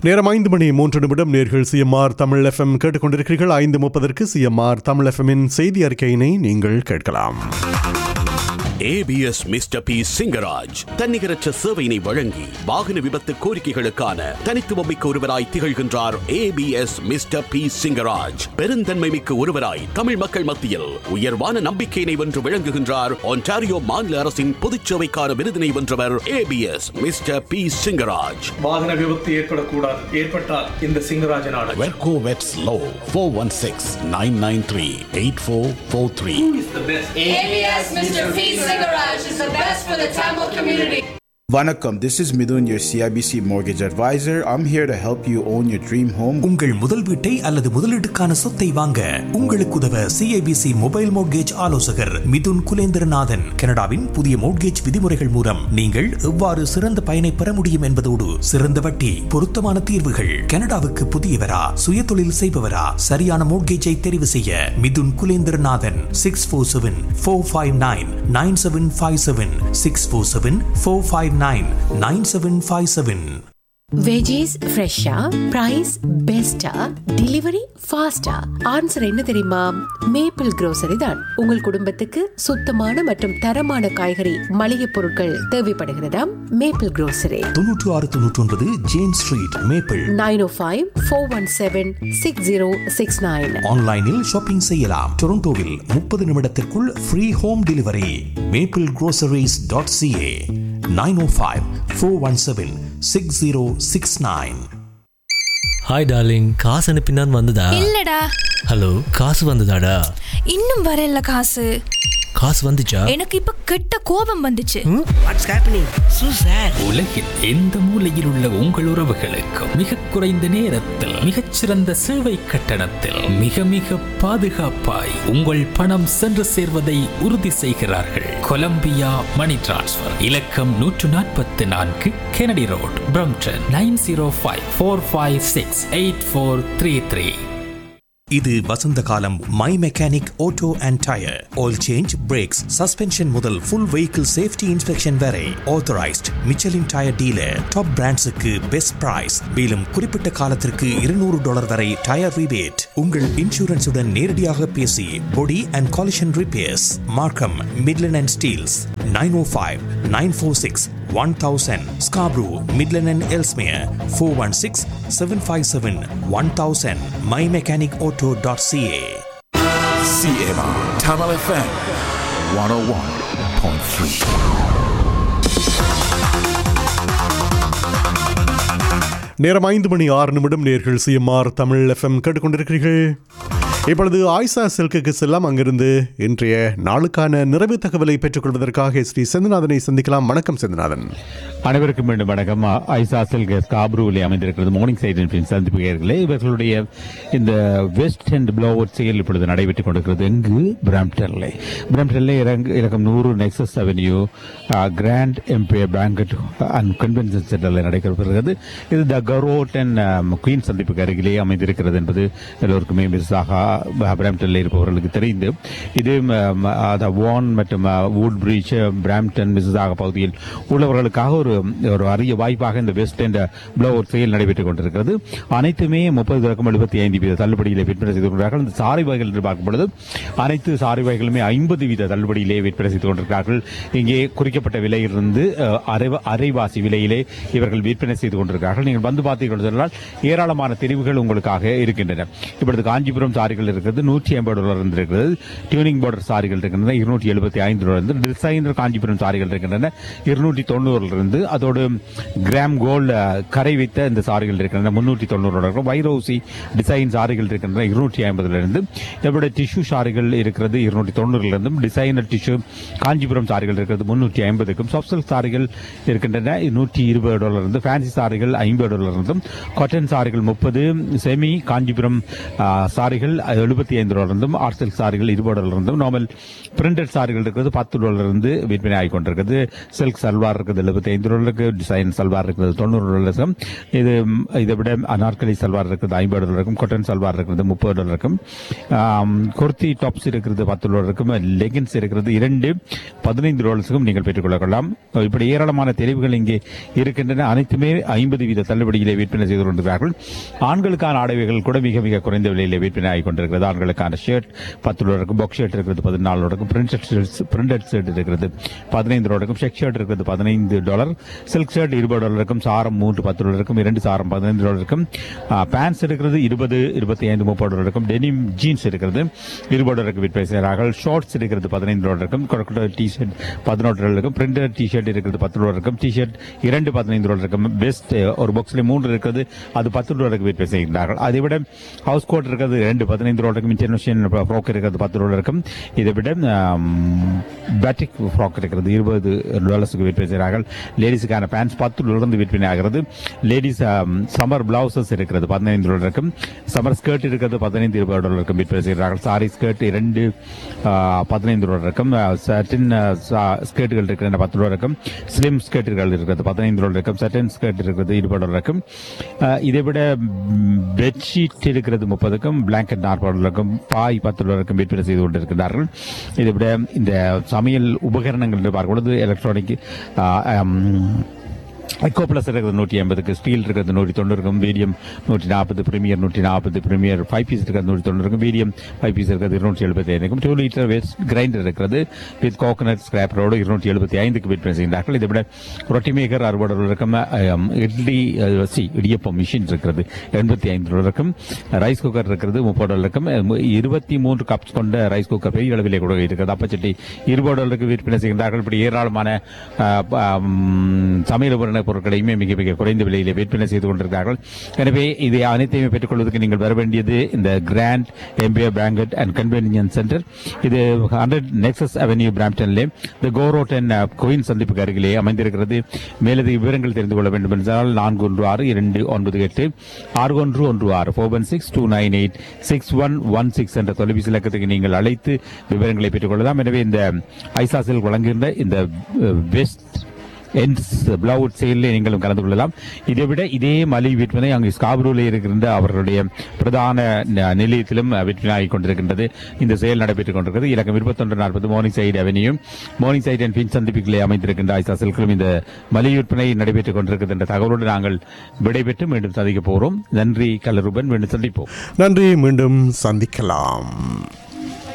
நேரம் ஐந்து மணி மூன்று நிமிடம் நேர்கள் சிஎம்ஆர் தமிழ் எஃப்எம் கேட்டுக்கொண்டிருக்கிறீர்கள் ஐந்து முப்பதற்கு சிஎம்ஆர் தமிழ் எஃப்எம்மின் செய்தி அறிக்கையினை நீங்கள் கேட்கலாம் ஏபிஎஸ் மிஸ்டர் பி சிங்கராஜ் தன்னிகரற்ற சேவையினை வழங்கி வாகன விபத்து கோரிக்கைகளுக்கான தனித்துவமிக்க ஒருவராய் திகழ்கின்றார் ஏபிஎஸ் மிஸ்டர் பி சிங்கராஜ் பெருந்தன்மை மிக்க ஒருவராய் தமிழ் மக்கள் மத்தியில் உயர்வான நம்பிக்கையினை வென்று விளங்குகின்றார் ஒன்டாரியோ மாநில அரசின் பொதுச்சேவைக்கான விருதினை வென்றவர் ஏபிஎஸ் மிஸ்டர் பி சிங்கராஜ் வாகன விபத்து ஏற்படக்கூடாது ஏற்பட்டால் இந்த சிங்கராஜன் ஆடல் வெர்கோ வெட்ஸ் லோ four one six nine nine three eight four four three ABS Mr. P. Singaraj is the best for the Tamil community. Vanakkam, this is Midun, your CIBC mortgage advisor. I'm here to help you own your dream home. உங்கள் முதல் வீட்டை அல்லது முதலீட்டுக்கான சொத்தை வாங்க உங்களுக்கு உதவ CIBC mobile mortgage ஆலோசகர் மிதுன் குலேந்திரநாதன் கனடாவின் புதிய மோட்கேஜ் விதிமுறைகள் மூலம் நீங்கள் எவ்வாறு சிறந்த பயனை பெற முடியும் என்பதோடு சிறந்த வட்டி பொருத்தமான தீர்வுகள் கனடாவுக்கு புதியவரா சுய தொழில் செய்பவரா சரியான மோட்கேஜை தெரிவு செய்ய Mithun Kulendranathan six four seven four five nine nine seven five seven six four seven four five nine nine seven five seven veggies ஃப்ரெஷ்ஷா பிரைஸ் பெஸ்டா டெலிவரி ஃபாஸ்டா ஆன்சர் என்ன தெரியுமா மேப்பிள் grocery தான் உங்கள் குடும்பத்துக்கு சுத்தமான மற்றும் தரமான காய்கறி மளிகை பொருட்கள் தேவைப்படுகிறதா மேப்பிள் grocery தொன்னூற்று ஆறு தொன்னூற்றி ஒன்பது James street maple nine O five four one seven six zero six nine ஆன்லைனில் ஷாப்பிங் செய்யலாம் டொரண்டோவில் முப்பது நிமிடத்திற்குள் free home delivery maple groceries.ca dot CA nine O five four one seven six zero six nine hi darling காசு அனுப்பினான் வந்ததா இல்லடா hello காசு வந்ததாடா இன்னும் வரல காசு காசு வந்துச்சா எனக்கு இப்ப கெட்ட கோபம் வந்துச்சு உலகில் எந்த மூலையில் உள்ள உங்கள் உறவுகளுக்கு மிக குறைந்த நேரத்தில் மிகச்சிறந்த சேவை கட்டணத்தில் மிக மிக பாதுகாப்பாய் உங்கள் பணம் சென்று சேர்வதை உறுதி செய்கிறார்கள் கொலம்பியா மணி டிரான்ஸ்ஃபர் இலக்கம் நூற்று நாற்பத்தி நான்கு Kennedy road Brampton nine zero five four five six eight four three three இது வசந்த காலம் my mechanic auto and tyre oil change brakes suspension முதல் ஃபுல் வெஹிக்கிள் சேஃப்டி இன்ஸ்பெக்ஷன் வரை authorised Michelin tyre dealer top பிராண்ட்ஸுக்கு best price மேலும் குறிப்பிட்ட காலத்திற்கு இருநூறு டாலர் வரை டயர் ரிபேட் உங்கள் இன்சூரன்ஸுடன் நேரடியாக பேசி body and collision repairs Markham Midland and Steeles nine O five nine four six one thousand Scarborough Midland and Ellesmere four one six seven five seven one thousand my mechanic auto dot CA CMR Tamil FM 101.3. நேரம் ஐந்து மணி ஆறு நிமிடம் நேர்கள் CMR Tamil FM கேட்டுக்கொண்டிருக்கிறீர்கள் இப்பொழுது ஆயிஷா சில்குக்கு செல்லாம் அங்கிருந்து இன்றைய நாளுக்கான நிறைவு தகவலை பெற்றுக்கொள்வதற்காக ஸ்ரீ செந்திநாதனை சந்திக்கலாம் வணக்கம் செந்திநாதன் அனைவருக்கும் மீண்டும் வணக்கம் ஐசா சில்க் காப்ரூவில் அமைந்திருக்கிறது மார்னிங் சைட் சந்திப்புகளே இவர்களுடைய இந்த வெஸ்ட் அண்ட் ப்ளோவர் செயல் இப்பொழுது நடைபெற்றுக் கொண்டிருக்கிறது எங்கு பிராம்டன்ல பிராம்டன்ல இறங்கு இலக்கம் நூறு Nexus avenue grand empire banquet and convention சென்டரில் நடைபெறுகிறது இது த கரோட் அண்ட் குயின் சந்திப்புக்கு அருகிலே அமைந்திருக்கிறது என்பது எல்லோருக்குமே மிர்சாகா பிராம்டன்ல இருப்பவர்களுக்கு தெரிந்து இது வான் மற்றும் வூட் பிரீச் பிராம்டன் மிஸ்ஸாக பகுதியில் உள்ளவர்களுக்காக ஒரு ஒரு அரிய வாய்ப்பாக இந்த வெஸ்ட் என்ற ப்ளோவர் செயல் நடைபெற்றுக் கொண்டிருக்கிறது அனைத்துமே முப்பது தொடக்கம் எழுபத்தி ஐந்து வீத தள்ளுபடியிலே விற்பனை செய்து கொண்டிருக்கிறார்கள் இந்த சாரி வகைகள் என்று பார்க்கும் பொழுது அனைத்து சாரி வகைகளுமே ஐம்பது வீத தள்ளுபடியிலே விற்பனை செய்து கொண்டிருக்கிறார்கள் இங்கே குறிக்கப்பட்ட விலையிலிருந்து அஹ், அரை- அரைவாசி விலையிலே இவர்கள் விற்பனை செய்து கொண்டிருக்கிறார்கள் நீங்கள் வந்து பார்த்தீர்கள் சொன்னால் ஏராளமான தெரிவுகள் உங்களுக்காக இருக்கின்றன இப்பொழுது காஞ்சிபுரம் சாரிகள் இருக்கிறது நூற்றி ஐம்பது டாலர் இருந்து இருக்கிறது டியூனிங் பார்டர் சாரிகள் இருக்கின்றன இருநூற்றி எழுபத்தி ஐந்து டாலர் இருந்து டிசைனர் காஞ்சிபுரம் சாரிகள் இருக்கின்றன இருநூற்றி தொண்ணூறுல இருந்து அதோடு கிராம் கோல்டு கரை வைத்த இந்த சாரிகள் இருக்கின்றன முன்னூற்றி தொண்ணூறு டாலர் வைரோசி டிசைன் சாரிகள் இருக்கின்றன இருநூற்றி ஐம்பதுல இருந்து இதோட டிஷ்யூ சாரிகள் இருக்கிறது இருநூற்றி தொண்ணூறுல இருந்தும் டிசைனர் டிஷ்யூ காஞ்சிபுரம் சாரிகள் இருக்கிறது முன்னூற்றி ஐம்பதுக்கும் சாஃப்ட் சாரிகள் இருக்கின்றன நூற்றி இருபது டாலர் இருந்து ஃபேன்சி சாரிகள் ஐம்பது டாலர் இருந்தும் காட்டன் சாரிகள் முப்பது செமி காஞ்சிபுரம் ஆ, சாரிகள் எழுபத்தி ஐந்து டாலர் இருந்தும் ஆர்ட் சில்க் சாரிகள் இருபது டாலர் இருந்தும் நார்மல் பிரிண்டட் சாரிகள் இருக்கிறது பத்து டாலர் இருந்து விற்பனை ஆகி கொண்டிருக்கிறது சில்க் சல்வார் இருக்குது எழுபத்தி ஐந்து டாலருக்கு டிசைன் சல்வார் இருக்கிறது தொண்ணூறு டாலருக்கும் இது ம், இதை விட அனார்கலி சல்வார் இருக்கிறது ஐம்பது டாலருக்கும் கொட்டன் சல்வார் இருக்கிறது முப்பது டாலருக்கும் ஆம், குர்த்தி டாப்ஸ் இருக்கிறது பத்து டாலருக்கும் லெகின்ஸ் இருக்கிறது இரண்டு பதினைந்து டாலர்ஸுக்கும் நீங்கள் பெற்றுக்கொள்ளலாம் இப்படி ஏராளமான தெரிவுகள் இங்கே இருக்கின்றன அனைத்துமே ஐம்பது வீத தள்ளுபடியிலே விற்பனை செய்து கொண்டிருக்கிறார்கள் ஆண்களுக்கான ஆடைகள் கூட மிக மிக குறைந்த விலையிலே விற்பனை ஆகி கொண்டிருக்கிறது ஆண்களுக்கான ஷர்ட் பத்து டாலருக்கும் பாக்ஸ் ஷர்ட் இருக்கிறது பதினாலு டாலருக்கும் பிரிண்டட் ஷர்ட்ஸ் பிரிண்டட் ஷர்ட் இருக்கிறது பதினைந்து டாலருக்கும் செக் ஷர்ட் இருக்கிறது பதினைந்து டாலர் சில்க் ஷர்ட் இருபது டாலருக்கும் சாரம் மூன்று பத்து டாலருக்கும் இரண்டு சாரம் பதினைந்து டாலருக்கும் பேண்ட்ஸ் இருக்கிறது இருபது இருபத்தி ஐந்து முப்பது டாலருக்கும் டெனிம் ஜீன்ஸ் இருக்கிறது இருபது டாலருக்கு விற்பனை செய்கிறார்கள் ஷார்ட்ஸ் இருக்கிறது பதினைந்து டாலருக்கும் crocodile டி ஷர்ட் பதினொன்று டாலருக்கும் பிரிண்டட் டி ஷர்ட் இருக்கிறது பத்து டாலருக்கும் டி ஷர்ட் இரண்டு பதினைந்து டாலருக்கும் பெஸ்ட் ஒரு பாக்ஸ்ல மூன்று இருக்கிறது அது பத்து டாலருக்கு விற்பனை செய்கிறார்கள் அதை விட ஹவுஸ் கோட் இருக்கிறது ரெண்டு பதினைந்து டாலருக்கும் இன்டர்நேஷனல் ஃப்ராக் இருக்கிறது பத்து டாலருக்கும் இதை விட பேட்டிக் ஃப்ராக் இருக்கிறது இருபது டாலர்ஸுக்கு விற்பனை செய்கிறார்கள் லேடிஸுக்கான பேண்ட்ஸ் பத்து டாலர் விற்பனை ஆகிறது லேடிஸ் சம்மர் பிளவுசஸ் இருக்கிறது பதினைந்து டாலருக்கும் சம்மர் ஸ்கர்ட் இருக்கிறது பதினைந்து இருபது டாலருக்கும் விற்பனை செய்கிறார்கள் சாரி ஸ்கர்ட் இரண்டு ஆ, பதினைந்து டாலருக்கும் சட்டின் ஸ்கர்ட்டுகள் இருக்கிற பத்து டாலருக்கும் ஸ்லிம் ஸ்கர்ட்டுகள் இருக்கிறது பதினைந்து டாலருக்கும் சட்டின் ஸ்கர்ட் இருக்கிறது இருபது டாலருக்கும் ஆ, இதை விட பெட்ஷீட் இருக்கிறது முப்பதுக்கும் பிளாங்கெட் நாற்பது டாலருக்கும் பாய் பத்து டாலருக்கும் விற்பனை செய்து கொண்டிருக்கிறார்கள் இதை விட இந்த சமையல் உபகரணங்கள் என்று பார்க்கும்பொழுது எலக்ட்ரானிக் எக்கோ பிளஸ் இருக்கிறது நூற்றி ஐம்பதுக்கு ஸ்டீல் இருக்கிறது நூற்றி தொண்ணூறுக்கும் மீடியம் நூற்றி நாற்பது பிரீமியர் நூற்றி நாற்பது பிரீமியர் ஃபைவ் பீஸ் இருக்கிறது நூற்றி தொண்ணூறுக்கும் மீடியம் ஃபைவ் பீஸ் இருக்கிறது இருநூற்றி எழுபத்தி ஐந்துக்கும் டூ லிட்டர் வேஸ்ட் கிரைண்டர் இருக்கிறது வித் கோகனட் ஸ்கிராப்பரோடு இருநூற்றி எழுபத்தி ஐந்துக்கு விற்பனை செய்கிறார்கள் இதை விட ரொட்டி மேக்கர் அறுபது டாலருக்கும் அம், இட்லி அஹ், சி இடியப்பம் மிஷின் இருக்கிறது எண்பத்தி ஐந்து டாலருக்கும் ரைஸ் குக்கர் இருக்கிறது முப்பது டாலருக்கும் அஹ், இருபத்தி மூன்று கப்ஸ் கொண்ட ரைஸ் குக்கர் பெரிய அளவிலே கூட இருக்கிறது அப்பச்சட்டி இருபது டாலருக்கு விற்பனை செய்கிறார்கள் இப்படி ஏராளமான அஹ், ப- அம், சமையல் உபகரண பொருட்களையுமே மிக மிக குறைந்த விலையிலே விற்பனை செய்து கொண்டிருக்கிறார்கள் எனவே இதை அனைத்தையுமே பெற்றுக்கொள்வதற்கு நீங்கள் வர வேண்டியது இந்த grand empire banquet and convenience centre இது ஹண்ட்ரட் நெக்ஸஸ் அவென்யூ பிராம்டன்லே த கோரோட் அண்ட் கோயின் சந்திப்புக்கு அருகிலே அமைந்திருக்கிறது மேலதிக விவரங்கள் தெரிந்து கொள்ள வேண்டும் என்றால் நான்கு ஒன்று ஆறு இரண்டு ஒன்பது எட்டு ஆறு ஒன்று ஒன்று ஆறு four one six two nine eight six one one six என்ற தொலைபேசி இலக்கத்துக்கு நீங்கள் அழைத்து விவரங்களை பெற்றுக்கொள்ளலாம் எனவே இந்த ஐசாசில் வழங்குகின்ற இந்த வெஸ்ட் என்ஸ் பிளவுட் செயலில் நீங்களும் கலந்து கொள்ளலாம் இதை விட இதே மலிவு விற்பனை அங்கு ஸ்காபரூவில் இருக்கின்ற அவர்களுடைய பிரதான ந- நிலையத்திலும் விற்பனை ஆகிக் கொண்டிருக்கின்றது இந்த செயல் நடைபெற்றுக் கொண்டிருக்கிறது இலக்கம் இருபத்தொன்று நாற்பது Morningside avenue Morningside and Finch சந்திப்புகளே அமைந்திருக்கின்ற ஐசா சில்கிலும் இந்த மலிவு விற்பனை நடைபெற்றுக் கொண்டிருக்கிறது என்ற தகவலோடு நாங்கள் விடைபெற்று மீண்டும் சந்திக்க போகிறோம் நன்றி கலருபன் மீண்டும் சந்திப்போம் நன்றி மீண்டும் சந்திக்கலாம்